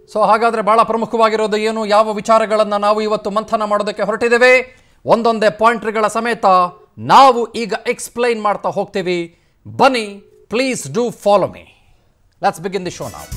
so ಹಾಗಾದರೆ ಭಾಳ ಪ್ರಮುಖವಾಗಿರೋದು ಏನು ಯಾವ ವಿಚಾರಗಳನ್ನು ನಾವು ಇವತ್ತು ಮಂಥನ ಮಾಡೋದಕ್ಕೆ ಹೊರಟಿದ್ದೇವೆ ಒಂದೊಂದೇ ಪಾಯಿಂಟ್ಗಳ ಸಮೇತ ನಾವು ಈಗ ಎಕ್ಸ್ಪ್ಲೈನ್ ಮಾಡ್ತಾ ಹೋಗ್ತೀವಿ ಬನ್ನಿ please do follow me let's begin the show ನಾವು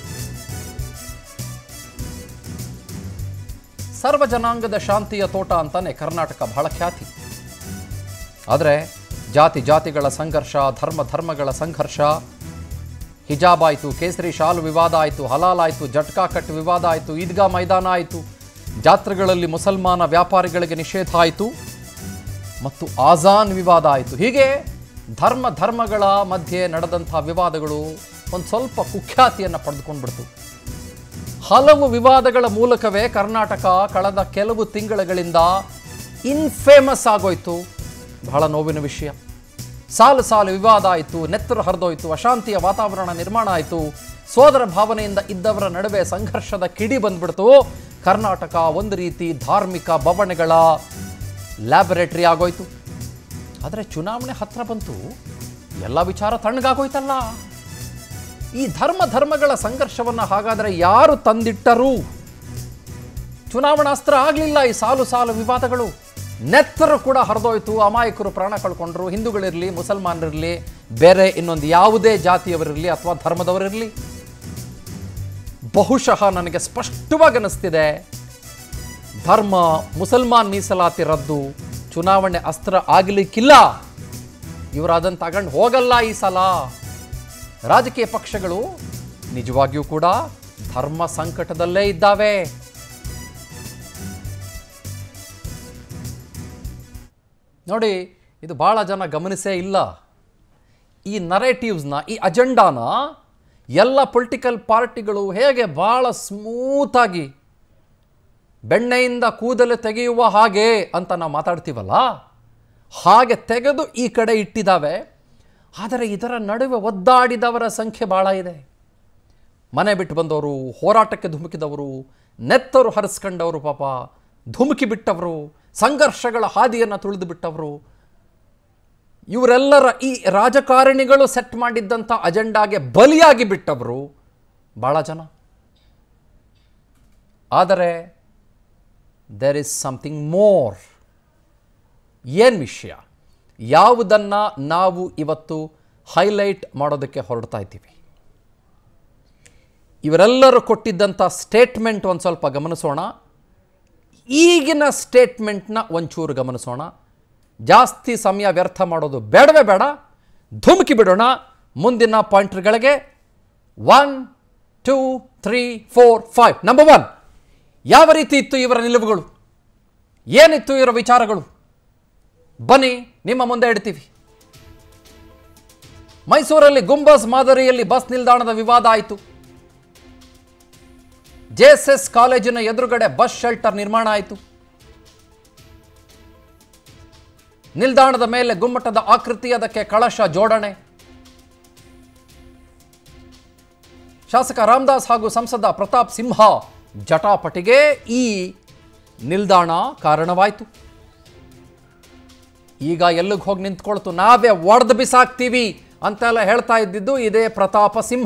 ಸರ್ವ ಜನಾಂಗದ ಶಾಂತಿಯ ತೋಟ ಅಂತಾನೆ ಕರ್ನಾಟಕ ಬಹಳ ಖ್ಯಾತಿ ಆದರೆ ಜಾತಿ ಜಾತಿಗಳ ಸಂಘರ್ಷ ಧರ್ಮ ಧರ್ಮಗಳ ಸಂಘರ್ಷ ಹಿಜಾಬ್ ಆಯಿತು ಕೇಸರಿ ಶಾಲು ವಿವಾದ ಆಯಿತು ಹಲಾಲ್ ಆಯಿತು ಜಟ್ಕಾ ಕಟ್ ವಿವಾದ ಆಯಿತು ಈದ್ಗಾ ಮೈದಾನ ಆಯಿತು ಜಾತ್ರೆಗಳಲ್ಲಿ ಮುಸಲ್ಮಾನ ವ್ಯಾಪಾರಿಗಳಿಗೆ ನಿಷೇಧ ಆಯಿತು ಮತ್ತು ಆಜಾನ್ ವಿವಾದ ಆಯಿತು ಹೀಗೆ ಧರ್ಮ ಧರ್ಮಗಳ ಮಧ್ಯೆ ನಡೆದಂಥ ವಿವಾದಗಳು ಒಂದು ಸ್ವಲ್ಪ ಕುಖ್ಯಾತಿಯನ್ನು ಪಡೆದುಕೊಂಡ್ಬಿಡ್ತು ಹಲವು ವಿವಾದಗಳ ಮೂಲಕವೇ ಕರ್ನಾಟಕ ಕಳೆದ ಕೆಲವು ತಿಂಗಳುಗಳಿಂದ ಇನ್ಫೇಮಸ್ ಆಗೋಯ್ತು ಬಹಳ ನೋವಿನ ವಿಷಯ ಸಾಲು ಸಾಲು ವಿವಾದ ಆಯಿತು ನೆತ್ತರು ಹರಿದೋಯ್ತು ಅಶಾಂತಿಯ ವಾತಾವರಣ ನಿರ್ಮಾಣ ಆಯಿತು ಸೋದರ ಭಾವನೆಯಿಂದ ಇದ್ದವರ ನಡುವೆ ಸಂಘರ್ಷದ ಕಿಡಿ ಬಂದ್ಬಿಡ್ತು ಕರ್ನಾಟಕ ಒಂದು ರೀತಿ ಧಾರ್ಮಿಕ ಬವಣೆಗಳ ಲ್ಯಾಬೊರೇಟರಿ ಆಗೋಯ್ತು ಆದರೆ ಚುನಾವಣೆ ಹತ್ರ ಬಂತು ಎಲ್ಲ ವಿಚಾರ ತಣ್ಣಗಾಗೋಯ್ತಲ್ಲ ಈ ಧರ್ಮ ಧರ್ಮಗಳ ಸಂಘರ್ಷವನ್ನು ಹಾಗಾದರೆ ಯಾರು ತಂದಿಟ್ಟರು ಚುನಾವಣಾಸ್ತ್ರ ಆಗಲಿಲ್ಲ ಈ ಸಾಲು ಸಾಲು ವಿವಾದಗಳು ನೆತ್ತರು ಕೂಡ ಹರಿದೋಯ್ತು ಅಮಾಯಕರು ಪ್ರಾಣ ಕಳ್ಕೊಂಡ್ರು ಹಿಂದೂಗಳಿರಲಿ ಮುಸಲ್ಮಾನರಿರಲಿ ಬೇರೆ ಇನ್ನೊಂದು ಯಾವುದೇ ಜಾತಿಯವರಿರಲಿ ಅಥವಾ ಧರ್ಮದವರಿರಲಿ ಬಹುಶಃ ನನಗೆ ಸ್ಪಷ್ಟವಾಗಿ ಅನ್ನಿಸ್ತಿದೆ ಧರ್ಮ ಮುಸಲ್ಮಾನ್ ಮೀಸಲಾತಿ ರದ್ದು ಚುನಾವಣೆ ಅಸ್ತ್ರ ಆಗಲಿಕ್ಕಿಲ್ಲ ಇವರು ಅದನ್ನು ತಗೊಂಡು ಹೋಗಲ್ಲ ಈ ಸಲ ರಾಜಕೀಯ ಪಕ್ಷಗಳು ನಿಜವಾಗಿಯೂ ಕೂಡ ಧರ್ಮ ಸಂಕಟದಲ್ಲೇ ಇದ್ದಾವೆ ನೋಡಿ ಇದು ಭಾಳ ಜನ ಗಮನಿಸೇ ಇಲ್ಲ ಈ ನರೇಟಿವ್ಸ್ನ ಈ ಅಜೆಂಡಾನ ಎಲ್ಲ ಪೊಲಿಟಿಕಲ್ ಪಾರ್ಟಿಗಳು ಹೇಗೆ ಭಾಳ ಸ್ಮೂತಾಗಿ ಬೆಣ್ಣೆಯಿಂದ ಕೂದಲು ತೆಗೆಯುವ ಹಾಗೆ ಅಂತ ನಾವು ಮಾತಾಡ್ತೀವಲ್ಲ ಹಾಗೆ ತೆಗೆದು ಈ ಕಡೆ ಇಟ್ಟಿದ್ದಾವೆ ಆದರೆ ಇದರ ನಡುವೆ ಒದ್ದಾಡಿದವರ ಸಂಖ್ಯೆ ಭಾಳ ಇದೆ ಮನೆ ಬಿಟ್ಟು ಬಂದವರು ಹೋರಾಟಕ್ಕೆ ಧುಮುಕಿದವರು ನೆತ್ತರು ಹರಿಸ್ಕೊಂಡವರು ಪಾಪ ಧುಮುಕಿ ಬಿಟ್ಟವರು ಸಂಘರ್ಷಗಳ ಹಾದಿಯನ್ನು ತುಳಿದು ಬಿಟ್ಟವರು ಇವರೆಲ್ಲರ ಈ ರಾಜಕಾರಣಿಗಳು ಸೆಟ್ ಮಾಡಿದ್ದಂಥ ಅಜೆಂಡಾಗೆ ಬಲಿಯಾಗಿ ಬಿಟ್ಟವರು ಭಾಳ ಜನ ಆದರೆ ದೇರ್ ಇಸ್ ಸಮಥಿಂಗ್ ಮೋರ್ ಏನು ವಿಷಯ ಯಾವುದನ್ನು ನಾವು ಇವತ್ತು ಹೈಲೈಟ್ ಮಾಡೋದಕ್ಕೆ ಹೊರಡ್ತಾ ಇದ್ದೀವಿ ಇವರೆಲ್ಲರೂ ಕೊಟ್ಟಿದ್ದಂಥ ಸ್ಟೇಟ್ಮೆಂಟ್ ಒಂದು ಸ್ವಲ್ಪ ಗಮನಿಸೋಣ ಈಗಿನ ಸ್ಟೇಟ್ಮೆಂಟ್ನ ಒಂಚೂರು ಗಮನಿಸೋಣ ಜಾಸ್ತಿ ಸಮಯ ವ್ಯರ್ಥ ಮಾಡೋದು ಬೇಡವೇ ಬೇಡ ಧುಮುಕಿ ಬಿಡೋಣ ಮುಂದಿನ ಪಾಯಿಂಟ್ಗಳಿಗೆ one two three four five number one ಯಾವ ರೀತಿ ಇತ್ತು ಇವರ ನಿಲುವುಗಳು ಏನಿತ್ತು ಇವರ ವಿಚಾರಗಳು ಬನ್ನಿ ನಿಮ್ಮ ಮುಂದೆ ಇಡ್ತೀವಿ ಮೈಸೂರಲ್ಲಿ ಗುಂಬಸ್ ಮಾದರಿಯಲ್ಲಿ ಬಸ್ ನಿಲ್ದಾಣದ ವಿವಾದ ಆಯಿತು ಜೆಎಸ್ಎಸ್ ಕಾಲೇಜಿನ ಎದುರುಗಡೆ ಬಸ್ ಶೆಲ್ಟರ್ ನಿರ್ಮಾಣ ಆಯಿತು ನಿಲ್ದಾಣದ ಮೇಲೆ ಗುಮ್ಮಟದ ಆಕೃತಿ ಅದಕ್ಕೆ ಕಳಶ ಜೋಡಣೆ ಶಾಸಕ ರಾಮದಾಸ್ ಹಾಗೂ ಸಂಸದ ಪ್ರತಾಪ್ ಸಿಂಹ ಜಟಾಪಟಿಗೆ ಈ ನಿಲ್ದಾಣ ಕಾರಣವಾಯಿತು ಈಗ ಎಲ್ಲಿಗೆ ಹೋಗಿ ನಿಂತ್ಕೊಳ್ತು ನಾವೇ ಒಡೆದು ಬಿಸಾಕ್ತೀವಿ ಅಂತೆಲ್ಲ ಹೇಳ್ತಾ ಇದ್ದಿದ್ದು ಇದೇ ಪ್ರತಾಪ ಸಿಂಹ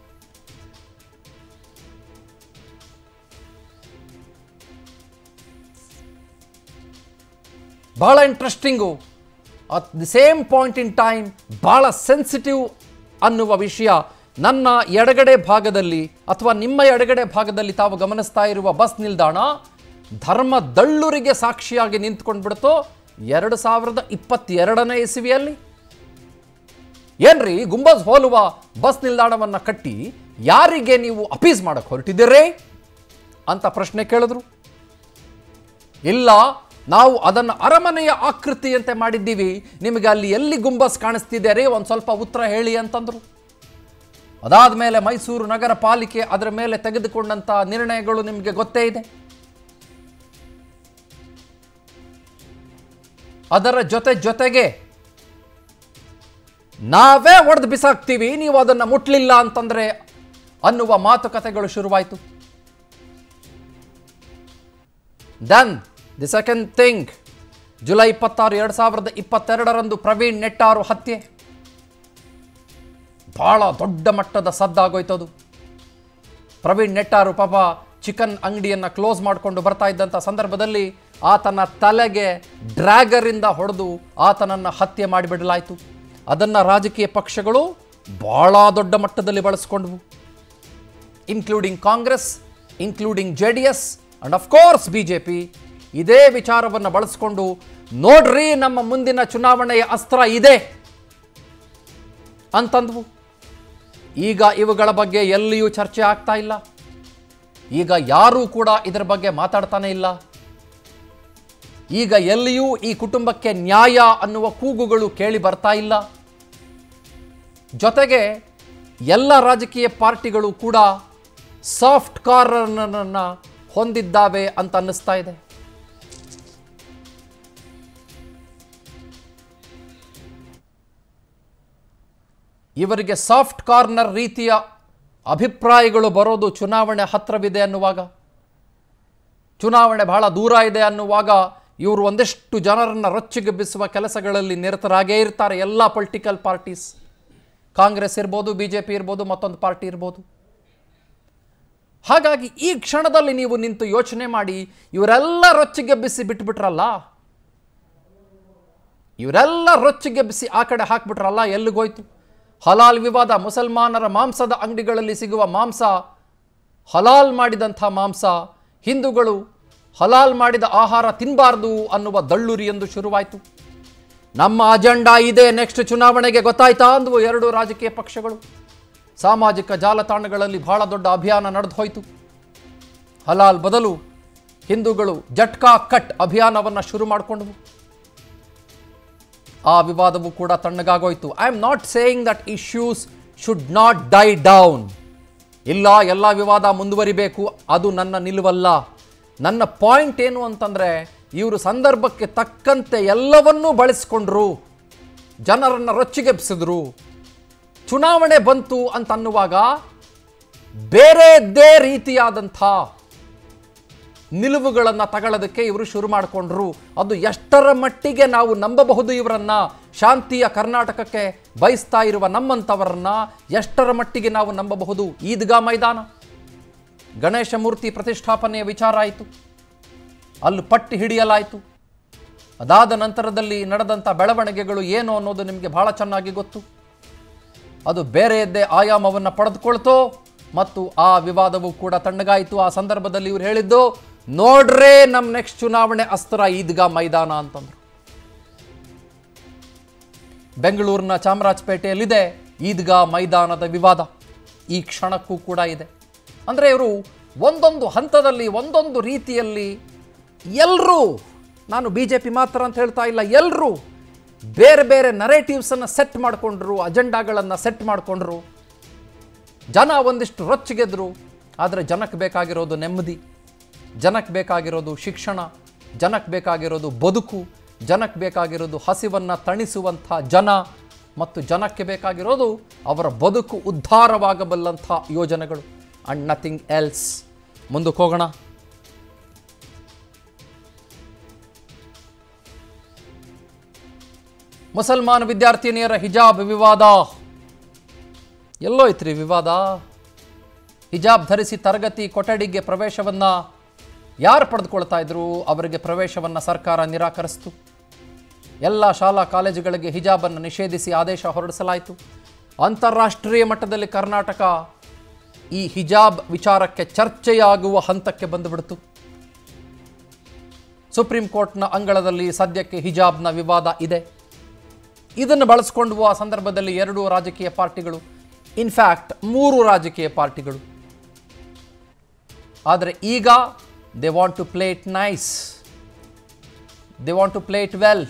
ಭಾಳ interesting at the same point in time ಭಾಳ ಸೆನ್ಸಿಟಿವ್ ಅನ್ನುವ ವಿಷಯ ನನ್ನ ಎಡಗಡೆ ಭಾಗದಲ್ಲಿ ಅಥವಾ ನಿಮ್ಮ ಎಡಗಡೆ ಭಾಗದಲ್ಲಿ ತಾವು ಗಮನಿಸ್ತಾ ಇರುವ ಬಸ್ ನಿಲ್ದಾಣ ಧರ್ಮ ದಳ್ಳುರಿಗೆ ಸಾಕ್ಷಿಯಾಗಿ ನಿಂತ್ಕೊಂಡ್ಬಿಡ್ತು ಎರಡು ಸಾವಿರದ ಇಪ್ಪತ್ತೆರಡನೇ ಇಸವಿಯಲ್ಲಿ ಏನ್ರಿ ಗುಂಬಸ್ ಹೋಲುವ ಬಸ್ ನಿಲ್ದಾಣವನ್ನು ಕಟ್ಟಿ ಯಾರಿಗೆ ನೀವು ಅಪೀಸ್ ಮಾಡಕ್ಕೆ ಹೊರಟಿದ್ದೀರಿ ಅಂತ ಪ್ರಶ್ನೆ ಕೇಳಿದ್ರು ಇಲ್ಲ ನಾವು ಅದನ್ನು ಅರಮನೆಯ ಆಕೃತಿಯಂತೆ ಮಾಡಿದ್ದೀವಿ ನಿಮಗೆ ಅಲ್ಲಿ ಎಲ್ಲಿ ಗುಂಬಸ್ ಕಾಣಿಸ್ತಿದೆ ರೀ ಒಂದು ಸ್ವಲ್ಪ ಉತ್ತರ ಹೇಳಿ ಅಂತಂದ್ರು ಅದಾದ ಮೇಲೆ ಮೈಸೂರು ನಗರ ಪಾಲಿಕೆ ಅದರ ಮೇಲೆ ತೆಗೆದುಕೊಂಡಂಥ ನಿರ್ಣಯಗಳು ನಿಮಗೆ ಗೊತ್ತೇ ಇದೆ ಅದರ ಜೊತೆ ಜೊತೆಗೆ ನಾವೇ ಒಡೆದು ಬಿಸಾಕ್ತೀವಿ ನೀವು ಅದನ್ನು ಮುಟ್ಲಿಲ್ಲ ಅಂತಂದ್ರೆ ಅನ್ನುವ ಮಾತುಕತೆಗಳು ಶುರುವಾಯಿತು then the second thing July ಇಪ್ಪತ್ತಾರು ಎರಡು ಸಾವಿರದ ಇಪ್ಪತ್ತೆರಡರಂದು ಪ್ರವೀಣ್ ನೆಟ್ಟಾರು ಹತ್ಯೆ ಬಹಳ ದೊಡ್ಡ ಮಟ್ಟದ ಸದ್ದಾಗೋಯ್ತದು ಪ್ರವೀಣ್ ನೆಟ್ಟಾರು ಪಾಪ ಚಿಕನ್ ಅಂಗಡಿಯನ್ನು ಕ್ಲೋಸ್ ಮಾಡಿಕೊಂಡು ಬರ್ತಾ ಇದ್ದಂಥ ಸಂದರ್ಭದಲ್ಲಿ ಆತನ ತಲೆಗೆ ಡ್ರ್ಯಾಗರಿಂದ ಹೊಡೆದು ಆತನನ್ನು ಹತ್ಯೆ ಮಾಡಿಬಿಡಲಾಯಿತು ಅದನ್ನು ರಾಜಕೀಯ ಪಕ್ಷಗಳು ಭಾಳ ದೊಡ್ಡ ಮಟ್ಟದಲ್ಲಿ ಬಳಸ್ಕೊಂಡ್ವು including Congress including J D S and of course B J P ಇದೇ ವಿಚಾರವನ್ನು ಬಳಸ್ಕೊಂಡು ನೋಡ್ರಿ ನಮ್ಮ ಮುಂದಿನ ಚುನಾವಣೆಯ ಅಸ್ತ್ರ ಇದೆ ಅಂತಂದ್ವು ಈಗ ಇವುಗಳ ಬಗ್ಗೆ ಎಲ್ಲಿಯೂ ಚರ್ಚೆ ಆಗ್ತಾ ಇಲ್ಲ ಈಗ ಯಾರೂ ಕೂಡ ಇದರ ಬಗ್ಗೆ ಮಾತಾಡ್ತಾನೆ ಇಲ್ಲ ಈಗ ಎಲ್ಲಿಯೂ ಈ ಕುಟುಂಬಕ್ಕೆ ನ್ಯಾಯ ಅನ್ನುವ ಕೂಗುಗಳು ಕೇಳಿ ಬರ್ತಾ ಇಲ್ಲ ಜೊತೆಗೆ ಎಲ್ಲ ರಾಜಕೀಯ ಪಾರ್ಟಿಗಳು ಕೂಡ ಸಾಫ್ಟ್ ಕಾರ್ನರ್ನನ್ನು ಹೊಂದಿದ್ದಾವೆ ಅಂತ ಅನ್ನಿಸ್ತಾ ಇದೆ ಇವರಿಗೆ ಸಾಫ್ಟ್ ಕಾರ್ನರ್ ರೀತಿಯ ಅಭಿಪ್ರಾಯಗಳು ಬರೋದು ಚುನಾವಣೆ ಹತ್ರವಿದೆ ಅನ್ನುವಾಗ ಚುನಾವಣೆ ಬಹಳ ದೂರ ಇದೆ ಅನ್ನುವಾಗ ಇವರು ಒಂದಿಷ್ಟು ಜನರನ್ನು ರೊಚ್ಚಿಗೆಬ್ಬಿಸುವ ಕೆಲಸಗಳಲ್ಲಿ ನಿರತರಾಗೇ ಇರ್ತಾರೆ ಎಲ್ಲ ಪೊಲಿಟಿಕಲ್ ಪಾರ್ಟೀಸ್ ಕಾಂಗ್ರೆಸ್ ಇರ್ಬೋದು ಬಿ ಜೆ ಪಿ ಇರ್ಬೋದು ಮತ್ತೊಂದು ಪಾರ್ಟಿ ಇರ್ಬೋದು ಹಾಗಾಗಿ ಈ ಕ್ಷಣದಲ್ಲಿ ನೀವು ನಿಂತು ಯೋಚನೆ ಮಾಡಿ ಇವರೆಲ್ಲ ರೊಚ್ಚಿಗೆಬ್ಬಿಸಿ ಬಿಟ್ಬಿಟ್ರಲ್ಲ ಇವರೆಲ್ಲ ರೊಚ್ಚಿಗೆಬ್ಬಿಸಿ ಆ ಕಡೆ ಹಾಕ್ಬಿಟ್ರಲ್ಲ ಎಲ್ಲಿಗೋಯ್ತು ಹಲಾಲ್ ವಿವಾದ ಮುಸಲ್ಮಾನರ ಮಾಂಸದ ಅಂಗಡಿಗಳಲ್ಲಿ ಸಿಗುವ ಮಾಂಸ ಹಲಾಲ್ ಮಾಡಿದಂಥ ಮಾಂಸ ಹಿಂದೂಗಳು ಹಲಾಲ್ ಮಾಡಿದ ಆಹಾರ ತಿನ್ನಬಾರ್ದು ಅನ್ನುವ ದಳ್ಳುರಿ ಎಂದು ಶುರುವಾಯಿತು ನಮ್ಮ ಅಜೆಂಡಾ ಇದೆ ನೆಕ್ಸ್ಟ್ ಚುನಾವಣೆಗೆ ಗೊತ್ತಾಯ್ತಾ ಅಂದ್ವು ಎರಡು ರಾಜಕೀಯ ಪಕ್ಷಗಳು ಸಾಮಾಜಿಕ ಜಾಲತಾಣಗಳಲ್ಲಿ ಬಹಳ ದೊಡ್ಡ ಅಭಿಯಾನ ನಡೆದು ಹೋಯಿತು ಹಲಾಲ್ ಬದಲು ಹಿಂದೂಗಳು ಜಟ್ಕಾ ಕಟ್ ಅಭಿಯಾನವನ್ನು ಶುರು ಮಾಡಿಕೊಂಡವು ಆ ವಿವಾದವು ಕೂಡ ತಣ್ಣಗಾಗೋಯ್ತು I am not saying that issues should not die down ಇಲ್ಲ ಎಲ್ಲ ವಿವಾದ ಮುಂದುವರಿಬೇಕು ಅದು ನನ್ನ ನಿಲುವಲ್ಲ ನನ್ನ ಪಾಯಿಂಟ್ ಏನು ಅಂತಂದರೆ ಇವರು ಸಂದರ್ಭಕ್ಕೆ ತಕ್ಕಂತೆ ಎಲ್ಲವನ್ನೂ ಬಳಸ್ಕೊಂಡ್ರು ಜನರನ್ನು ರೊಚ್ಚಿಗೆಬ್ಸಿದ್ರು ಚುನಾವಣೆ ಬಂತು ಅಂತ ಅನ್ನುವಾಗ ಬೇರೆದ್ದೇ ರೀತಿಯಾದಂಥ ನಿಲುವುಗಳನ್ನು ತಗೊಳ್ಳೋದಕ್ಕೆ ಇವರು ಶುರು ಮಾಡಿಕೊಂಡ್ರು ಅದು ಎಷ್ಟರ ಮಟ್ಟಿಗೆ ನಾವು ನಂಬಬಹುದು ಇವರನ್ನ ಶಾಂತಿಯ ಕರ್ನಾಟಕಕ್ಕೆ ಬಯಸ್ತಾ ಇರುವ ನಮ್ಮಂಥವರನ್ನ ಎಷ್ಟರ ಮಟ್ಟಿಗೆ ನಾವು ನಂಬಬಹುದು ಈದ್ಗಾ ಮೈದಾನ ಗಣೇಶ ಮೂರ್ತಿ ಪ್ರತಿಷ್ಠಾಪನೆಯ ವಿಚಾರ ಆಯಿತು ಅಲ್ಲಿ ಪಟ್ಟಿ ಹಿಡಿಯಲಾಯಿತು ಅದಾದ ನಂತರದಲ್ಲಿ ನಡೆದಂಥ ಬೆಳವಣಿಗೆಗಳು ಏನು ಅನ್ನೋದು ನಿಮಗೆ ಬಹಳ ಚೆನ್ನಾಗಿ ಗೊತ್ತು ಅದು ಬೇರೆಯದ್ದೇ ಆಯಾಮವನ್ನು ಪಡೆದುಕೊಳ್ತೋ ಮತ್ತು ಆ ವಿವಾದವು ಕೂಡ ತಣ್ಣಗಾಯಿತು ಆ ಸಂದರ್ಭದಲ್ಲಿ ಇವ್ರು ಹೇಳಿದ್ದು ನೋಡ್ರೇ ನಮ್ಮ ನೆಕ್ಸ್ಟ್ ಚುನಾವಣೆ ಅಸ್ತ್ರ ಈದ್ಗಾ ಮೈದಾನ ಅಂತಂದ್ರು ಬೆಂಗಳೂರಿನ ಚಾಮರಾಜಪೇಟೆಯಲ್ಲಿದೆ ಈದ್ಗಾ ಮೈದಾನದ ವಿವಾದ ಈ ಕ್ಷಣಕ್ಕೂ ಕೂಡ ಇದೆ ಅಂದರೆ ಇವರು ಒಂದೊಂದು ಹಂತದಲ್ಲಿ ಒಂದೊಂದು ರೀತಿಯಲ್ಲಿ ಎಲ್ಲರೂ ನಾನು ಬಿ ಜೆ ಪಿ ಮಾತ್ರ ಅಂತ ಹೇಳ್ತಾ ಇಲ್ಲ ಎಲ್ಲರೂ ಬೇರೆ ಬೇರೆ ನರೇಟಿವ್ಸನ್ನು ಸೆಟ್ ಮಾಡಿಕೊಂಡ್ರು ಅಜೆಂಡಾಗಳನ್ನು ಸೆಟ್ ಮಾಡಿಕೊಂಡ್ರು ಜನ ಒಂದಿಷ್ಟು ರೊಚ್ಚಿಗೆದ್ರು ಆದರೆ ಜನಕ್ಕೆ ಬೇಕಾಗಿರೋದು ನೆಮ್ಮದಿ ಜನಕ್ಕೆ ಬೇಕಾಗಿರೋದು ಶಿಕ್ಷಣ ಜನಕ್ಕೆ ಬೇಕಾಗಿರೋದು ಬದುಕು ಜನಕ್ಕೆ ಬೇಕಾಗಿರೋದು ಹಸಿವನ್ನು ತಣಿಸುವಂಥ ಜನ ಮತ್ತು ಜನಕ್ಕೆ ಬೇಕಾಗಿರೋದು ಅವರ ಬದುಕು ಉದ್ಧಾರವಾಗಬಲ್ಲಂಥ ಯೋಜನೆಗಳು ಅಂಡ್ ನಥಿಂಗ್ ಎಲ್ಸ್ ಮುಂದಕ್ಕೆ ಹೋಗೋಣ ಮುಸಲ್ಮಾನ ವಿದ್ಯಾರ್ಥಿನಿಯರ ಹಿಜಾಬ್ ವಿವಾದ ಎಲ್ಲೋಯ್ತ್ರಿ ವಿವಾದ ಹಿಜಾಬ್ ಧರಿಸಿ ತರಗತಿ ಕೊಠಡಿಗೆ ಪ್ರವೇಶವನ್ನು ಯಾರು ಪಡೆದುಕೊಳ್ತಾ ಇದ್ರು ಅವರಿಗೆ ಪ್ರವೇಶವನ್ನು ಸರ್ಕಾರ ನಿರಾಕರಿಸಿತು ಎಲ್ಲ ಶಾಲಾ ಕಾಲೇಜುಗಳಿಗೆ ಹಿಜಾಬನ್ನು ನಿಷೇಧಿಸಿ ಆದೇಶ ಹೊರಡಿಸಲಾಯಿತು ಅಂತಾರಾಷ್ಟ್ರೀಯ ಮಟ್ಟದಲ್ಲಿ ಕರ್ನಾಟಕ ಈ ಹಿಜಾಬ್ ವಿಚಾರಕ್ಕೆ ಚರ್ಚೆಯಾಗುವ ಹಂತಕ್ಕೆ ಬಂದುಬಿಡ್ತು ಸುಪ್ರೀಂ ಕೋರ್ಟ್ನ ಅಂಗಳದಲ್ಲಿ ಸದ್ಯಕ್ಕೆ ಹಿಜಾಬ್ನ ವಿವಾದ ಇದೆ ಇದನ್ನು ಬಳಸ್ಕೊಂಡು ಆ ಸಂದರ್ಭದಲ್ಲಿ ಎರಡು ರಾಜಕೀಯ ಪಾರ್ಟಿಗಳು ಇನ್ಫ್ಯಾಕ್ಟ್ ಮೂರು ರಾಜಕೀಯ ಪಾರ್ಟಿಗಳು ಆದರೆ ಈಗ they want to play it nice they want to play it well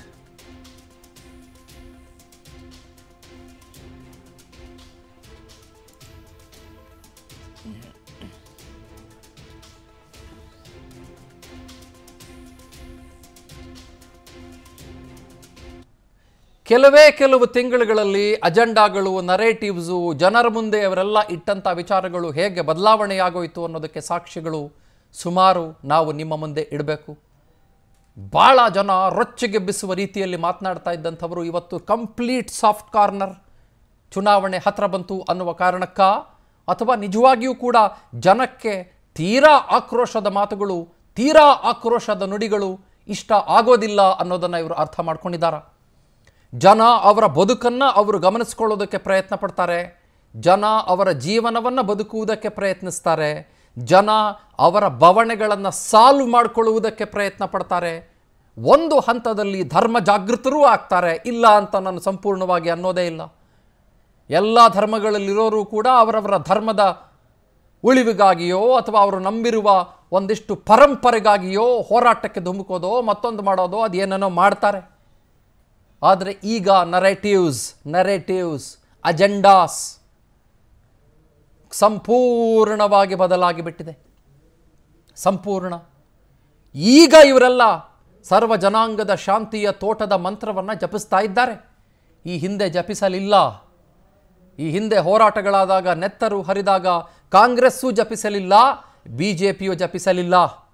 ಕೆಲವೇ ಕೆಲವು ತಿಂಗಳುಗಳಲ್ಲಿ ಅಜೆಂಡಾಗಳು ನರೇಟಿವ್ಸು ಜನರ ಮುಂದೆ ಅವರೆಲ್ಲ ಇಟ್ಟಂಥ ವಿಚಾರಗಳು ಹೇಗೆ ಬದಲಾವಣೆಯಾಗೋಯಿತು ಅನ್ನೋದಕ್ಕೆ ಸಾಕ್ಷಿಗಳು ಸುಮಾರು ನಾವು ನಿಮ್ಮ ಮುಂದೆ ಇಡಬೇಕು ಭಾಳ ಜನ ರೊಚ್ಚಿಗೆಬ್ಬಿಸುವ ರೀತಿಯಲ್ಲಿ ಮಾತನಾಡ್ತಾ ಇದ್ದಂಥವರು ಇವತ್ತು ಕಂಪ್ಲೀಟ್ ಸಾಫ್ಟ್ ಕಾರ್ನರ್ ಚುನಾವಣೆ ಹತ್ರ ಬಂತು ಅನ್ನುವ ಕಾರಣಕ್ಕ ಅಥವಾ ನಿಜವಾಗಿಯೂ ಕೂಡ ಜನಕ್ಕೆ ತೀರಾ ಆಕ್ರೋಶದ ಮಾತುಗಳು ತೀರಾ ಆಕ್ರೋಶದ ನುಡಿಗಳು ಇಷ್ಟ ಆಗೋದಿಲ್ಲ ಅನ್ನೋದನ್ನು ಇವರು ಅರ್ಥ ಮಾಡ್ಕೊಂಡಿದ್ದಾರೆ ಜನ ಅವರ ಬದುಕನ್ನು ಅವರು ಗಮನಿಸ್ಕೊಳ್ಳೋದಕ್ಕೆ ಪ್ರಯತ್ನ ಪಡ್ತಾರೆ ಜನ ಅವರ ಜೀವನವನ್ನು ಬದುಕುವುದಕ್ಕೆ ಪ್ರಯತ್ನಿಸ್ತಾರೆ ಜನ ಅವರ ಬವಣೆಗಳನ್ನು ಸಾಲ್ವ್ ಮಾಡಿಕೊಳ್ಳುವುದಕ್ಕೆ ಪ್ರಯತ್ನ ಪಡ್ತಾರೆ ಒಂದು ಹಂತದಲ್ಲಿ ಧರ್ಮ ಜಾಗೃತರೂ ಆಗ್ತಾರೆ ಇಲ್ಲ ಅಂತ ನಾನು ಸಂಪೂರ್ಣವಾಗಿ ಅನ್ನೋದೇ ಇಲ್ಲ ಎಲ್ಲ ಧರ್ಮಗಳಲ್ಲಿರೋರು ಕೂಡ ಅವರವರ ಧರ್ಮದ ಉಳಿವಿಗಾಗಿಯೋ ಅಥವಾ ಅವರು ನಂಬಿರುವ ಒಂದಿಷ್ಟು ಪರಂಪರೆಗಾಗಿಯೋ ಹೋರಾಟಕ್ಕೆ ಧುಮುಕೋದೋ ಮತ್ತೊಂದು ಮಾಡೋದೋ ಅದೇನೇನೋ ಮಾಡ್ತಾರೆ ಆದರೆ ಈಗ ನರೇಟಿವ್ಸ್ ನರೇಟಿವ್ಸ್ ಅಜೆಂಡಾಸ್ ಸಂಪೂರ್ಣವಾಗಿ ಬದಲಾಗಿ ಬಿಟ್ಟಿದೆ ಸಂಪೂರ್ಣ ಈಗ ಇವರೆಲ್ಲ ಸರ್ವ ಜನಾಂಗದ ಶಾಂತಿಯ ತೋಟದ ಮಂತ್ರವನ್ನು ಜಪಿಸ್ತಾ ಇದ್ದಾರೆ ಈ ಹಿಂದೆ ಜಪಿಸಲಿಲ್ಲ ಈ ಹಿಂದೆ ಹೋರಾಟಗಳಾದಾಗ ನೆತ್ತರು ಹರಿದಾಗ ಕಾಂಗ್ರೆಸ್ಸು ಜಪಿಸಲಿಲ್ಲ ಬಿ ಜೆ ಪಿಯು ಜಪಿಸಲಿಲ್ಲ